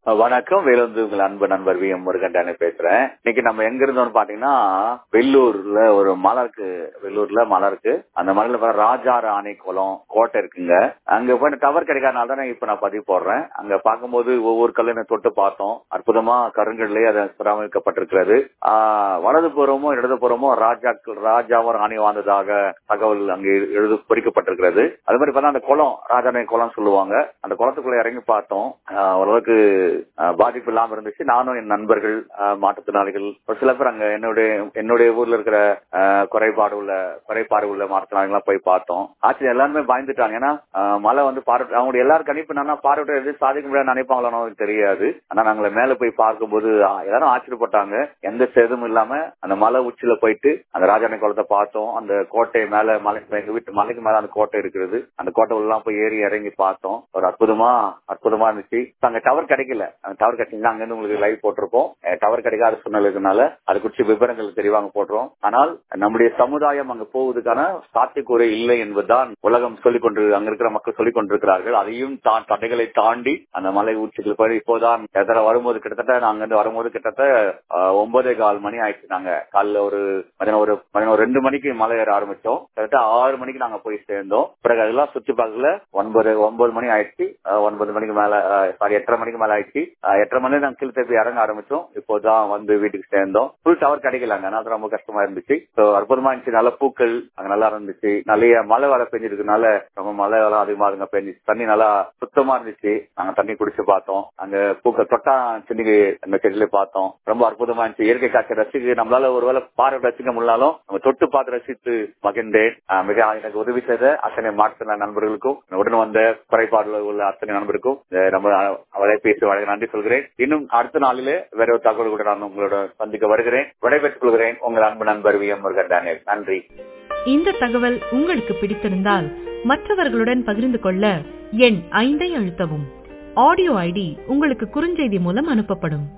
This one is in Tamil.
வணக்கம் வேலந்து உங்கள் அன்பு நண்பர் வி எம் முருகன் பேசுறேன் இன்னைக்கு நம்ம எங்க இருந்தோம்னு பாத்தீங்கன்னா வெள்ளூர்ல ஒரு மலை இருக்கு வெள்ளூர்ல மலை இருக்கு அந்த மலையில பாத்தா ராஜா ராணி குளம் கோட்டை இருக்குங்க அங்க போய் டவர் கிடைக்காதனால தான் இப்ப நான் பதிவு போடுறேன் அங்க பார்க்கும்போது ஒவ்வொரு கல்லையும் தொட்டு பார்த்தோம் அற்புதமா கருங்கல்லே அதை பராமரிக்கப்பட்டிருக்கிறது ஆஹ் வலது புறமும் இடது புறமும் ராஜாக்கள் ராஜாவும் ராணி வாழ்ந்ததாக தகவல் அங்கே எழுது பொறிக்கப்பட்டிருக்கிறது அது மாதிரி பார்த்தா அந்த குளம் ராஜாணி குளம் சொல்லுவாங்க அந்த குளத்துக்குள்ள இறங்கி பார்த்தோம் ஆஹ் ஓரளவுக்கு ஆஹ் பாதிப்பு இல்லாம இருந்துச்சு நானும் என் நண்பர்கள் ஆஹ் மாற்றுத்திறனாளிகள் ஒரு சில பேர் அங்க என்னுடைய என்னுடைய ஊர்ல இருக்கிற ஆஹ் குறைபாடு உள்ள குறைபாடு உள்ள மாற்றுத்திறனாளிகள் போய் பார்த்தோம் ஆச்சு எல்லாருமே பயந்துட்டாங்க ஏன்னா ஆஹ் மழை வந்து பார்வை அவங்களுடைய எல்லாரும் கணிப்பு என்னன்னா பார்வையிட்ட எது சாதிக்க முடியாது நினைப்பாங்களோ எனக்கு தெரியாது ஆனா நாங்கள மேல போய் பார்க்கும்போது ஆஹ் எல்லாரும் ஆச்சரியப்பட்டாங்க எந்த சேதமும் இல்லாம அந்த மலை உச்சியில போயிட்டு அந்த ராஜாணி குளத்தை பார்த்தோம் அந்த கோட்டை மேல மலை எங்க வீட்டு மலைக்கு மேல அந்த கோட்டை இருக்கிறது அந்த கோட்டை எல்லாம் போய் ஏறி இறங்கி பார்த்தோம் ஒரு அற்புதமா அற்புதமா இருந்துச்சு அங்க டவர் கிடைக்கல அந்த டவர் கிடைச்சிருந்தா அங்க இருந்து உங்களுக்கு லைவ் போட்டிருப்போம் டவர் கிடைக்காத சூழ்நிலைக்குனால அது குறிச்சு விவரங்கள் தெளிவாக போடுறோம் ஆனால் நம்முடைய சமுதாயம் அங்க போவதற்கான சாத்தியக்கூறு இல்லை என்பதுதான் உலகம் சொல்லிக் கொண்டு அங்க இருக்கிற மக்கள் சொல்லிக் கொண்டிருக்கிறார்கள் அதையும் தா- தடைகளை தாண்டி அந்த மலை உச்சிகள் போய் இப்போதான் எதிர வரும்போது கிட்டத்தட்ட நாங்க இருந்து வரும்போது கிட்டத்தட்ட ஆஹ், ஒன்பதே கால் மணி ஆயிடுச்சு நாங்க காலைல ஒரு மதியானம் ஒரு மதியானம் ஒரு ரெண்டு மணிக்கு மலை ஏற ஆரம்பிச்சோம் கிட்டத்தட்ட ஆறு மணிக்கு நாங்க போய் சேர்ந்தோம் பிறகு அதெல்லாம் சுற்றி பார்க்கல ஒன்பது ஒன்பது மணி ஆயிடுச்சு ஆஹ், ஒன்பது மணிக்கு மேல சாரி எட்டரை மணிக்கு மேல ஆயிடுச்சு ஆஹ், எட்டரை மணி நாங்க கீழ் திருப்பி இறங்க ஆரம்பிச்சோம் இப்போதான் வந்து வீட்டுக்கு சேர்ந்தோம் ஃபுல் டவர் கிடைக்கலாங்க அதனால ரொம்ப கஷ்டமா இருந்துச்சு So, அற்புதமா இருந்துச்சு நல்ல பூக்கள் அங்க நல்லா இருந்துச்சு நிறைய மழை வர பெஞ்சிருக்கனால ரொம்ப மழை வர அதிகமா இருங்க பெஞ்சிச்சு தண்ணி நல்லா சுத்தமா இருந்துச்சு நாங்க தண்ணி குடிச்சு பார்த்தோம் அங்க பூக்கள் தொட்டா செடிக்கு அந்த செடியில பார்த்தோம் ரொம்ப அற்புதமா இருந்துச்சு இயற்கை காட்சி ரசிக்க நம்மளால ஒருவேளை பார்வை ரசிக்க முடியலாலும் நம்ம தொட்டு பார்த்து ரசித்து மகிழ்ந்தேன் ஆஹ் மிக எனக்கு உதவி செய்த அத்தனை மாற்றுத்திறனாளி நண்பர்களுக்கும் உடன் வந்த குறைபாடு உள்ள அத்தனை நண்பருக்கும் அஹ் நம்ம அலைபேசி வழங்க நன்றி சொல்கிறேன் இன்னும் அடுத்த நாளிலே வேற ஒரு தகவல் கூட நான் உங்களோட சந்திக்க வருகிறேன் விடைபெற்றுக் கொள்கிறேன் உங்கள் அன்பு நண்பர் வி எம் முருகன் டேனியல் நன்றி இந்த தகவல் உங்களுக்கு பிடித்திருந்தால் மற்றவர்களுடன் பகிர்ந்து கொள்ள எண் ஐந்தை அழுத்தவும் ஆடியோ ஐடி உங்களுக்கு குறுஞ்செய்தி மூலம் அனுப்பப்படும்